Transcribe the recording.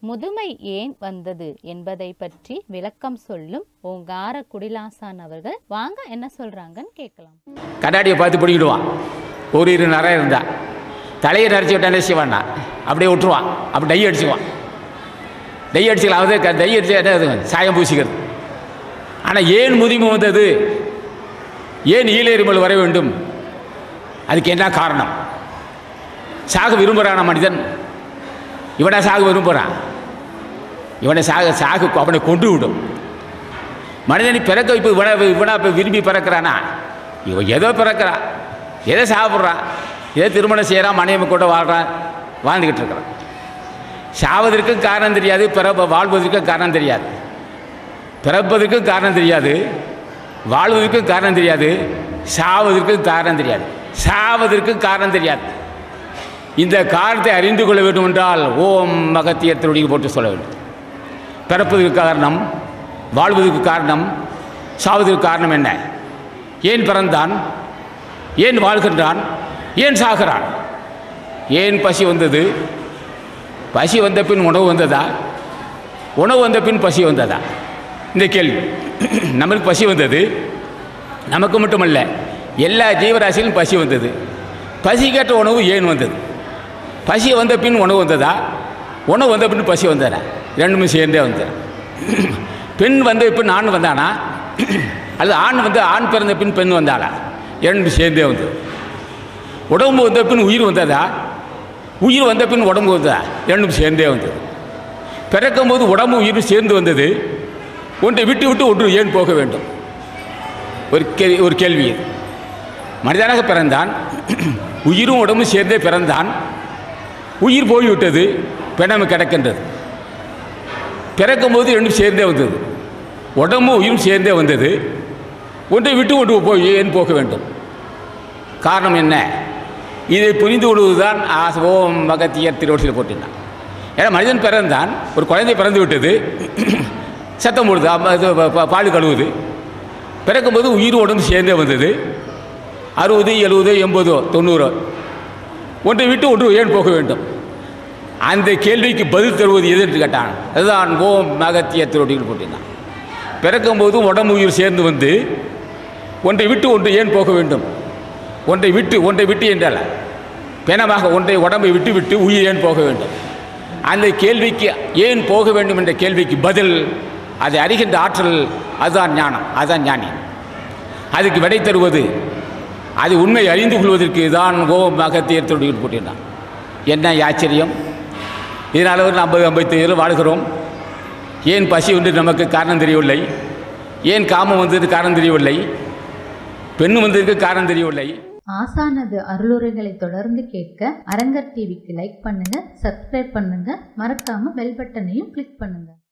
முதுமை ஏன் வந்தது என்பதை பற்றி விளக்கம் சொல்லும் ஓங்கார குடிலாசான் அவர்கள் வாங்க என்ன சொல்றாங்கன்னு கேட்கலாம் கண்ணாடியை பார்த்து பிடிக்கிடுவான் ஒரு இரு நிறைய இருந்தா தலையை நரைச்சி விட்டா என்ன செய்வான்னா அப்படியே விட்டுருவான் அப்படி டை அடிச்சுக்குவான் டை அடிச்சுக்கலாம் அது க- டை அடிச்சு என்ன அது? சாயம் பூசிக்கிறது ஆனால் ஏன் முதுமை வந்தது ஏன் ஈழெருமல் வர வேண்டும் அதுக்கு என்ன காரணம் சாக விரும்புகிறான மனிதன் இவனை சாக விரும்புகிறான் இவனை சாக சாகு அவனை கொண்டு விடும் மனிதனை பிறக்க வைப்பு இவனை இவனா இப்போ விரும்பி பிறக்கிறானா இவன் ஏதோ பிறக்கிறான் எதை சாப்பிட்றான் ஏதோ திருமணம் செய்கிறான் மனைவி கூட வாழ்கிறான் வாழ்ந்துக்கிட்டு இருக்கிறான் சாவதற்கும் காரணம் தெரியாது பிறப்ப வாழ்வதற்கும் காரணம் தெரியாது பிறப்பதற்கும் காரணம் தெரியாது வாழ்வதற்கும் காரணம் தெரியாது சாவதற்கும் காரணம் தெரியாது சாவதற்கும் காரணம் தெரியாது இந்த காரணத்தை அறிந்து கொள்ள வேண்டும் என்றால் ஓம் மகத்தியத்தினுடைய போட்டு சொல்ல வேண்டும் பிறப்பதற்கு காரணம் வாழ்வதற்கு காரணம் சாவதற்கு காரணம் என்ன ஏன் பிறந்தான் ஏன் வாழ்கின்றான் ஏன் சாகிறான் ஏன் பசி வந்தது பசி வந்த பின் உணவு வந்ததா உணவு வந்த பின் பசி வந்ததா இந்த கேள்வி நமக்கு பசி வந்தது நமக்கு மட்டுமல்ல எல்லா ஜீவராசியிலும் பசி வந்தது பசி கேட்ட உணவு ஏன் வந்தது பசி வந்த பின் உணவு வந்ததா உணவு வந்த பின் பசி வந்ததா ரெண்டுமே சேர்ந்தே வந்தது பெண் வந்த பின் ஆண் வந்தானா அல்லது ஆண் வந்து ஆண் பிறந்த பின் பெண் வந்தாளா இரண்டு சேர்ந்தே வந்தது உடம்பு வந்த பின் உயிர் வந்ததா உயிர் வந்த பின் உடம்பு வந்ததா இரண்டும் சேர்ந்தே வந்தது பிறக்கும்போது உடம்பு உயிரும் சேர்ந்து வந்தது ஒன்றை விட்டு விட்டு ஒன்று ஏன் போக வேண்டும் ஒரு கேள்வி ஒரு கேள்வி இது மனிதனாக பிறந்தான் உயிரும் உடம்பும் சேர்ந்தே பிறந்தான் உயிர் போய்விட்டது பிணம் கிடக்கின்றது பிறக்கும்போது ரெண்டும் சேர்ந்தே வந்தது உடம்பும் உயிரும் சேர்ந்தே வந்தது ஒன்றை விட்டு ஒன்று போய் ஏன் போக வேண்டும் காரணம் என்ன இதை புரிந்து கொள்வதுதான் ஆச ஓம் மகத்தியர் திருவடியில் போட்டிருந்தான் ஏன்னா மனிதன் பிறந்தான் ஒரு குழந்தை பிறந்து விட்டது சத்தம் போடுது அம்மா இது ப- ப- பால் கழுவுது பிறக்கும்போது உயிர் உடம்பு சேர்ந்தே வந்தது அறுபது எழுபது எண்பதோ தொண்ணூறோ ஒன்றை விட்டு ஒன்று ஏன் போக வேண்டும் அந்த கேள்விக்கு பதில் தருவது எது என்று கேட்டான் அதுதான் ஓம் மகத்திய திருவடியில் போட்டிருந்தான் பிறக்கும்போது உடம்பு உயிர் சேர்ந்து வந்து ஒன்றை விட்டு ஒன்று ஏன் போக வேண்டும் ஒன்றை விட்டு ஒன்றை விட்டு என்றால் பிணமாக ஒன்றை உடம்பை விட்டு விட்டு உயிர் ஏன் போக வேண்டும் அந்த கேள்விக்கு ஏன் போக வேண்டும் என்ற கேள்விக்கு பதில் அதை அறிகின்ற ஆற்றல் அதுதான் ஞானம் அதுதான் ஞானி அதுக்கு விடை தருவது அது உண்மை அறிந்து கொள்வதற்கு தான் ஓம் மகத்தீர்த்தோடு போட்டிருந்தான் என்ன ஆச்சரியம் இதனால் ஒரு ஐம்பது ஐம்பத்தி ஏழு வாழ்கிறோம் ஏன் பசி வந்து நமக்கு காரணம் தெரியவில்லை ஏன் காமம் வந்தது காரணம் தெரியவில்லை பெண் வந்ததுக்கு காரணம் தெரியவில்லை ஆசானது அருளுரைகளை தொடர்ந்து கேட்க அரங்கர் டிவிக்கு லைக் பண்ணுங்க சப்ஸ்கிரைப் பண்ணுங்க மறக்காம பெல் பட்டனையும் கிளிக் பண்ணுங்க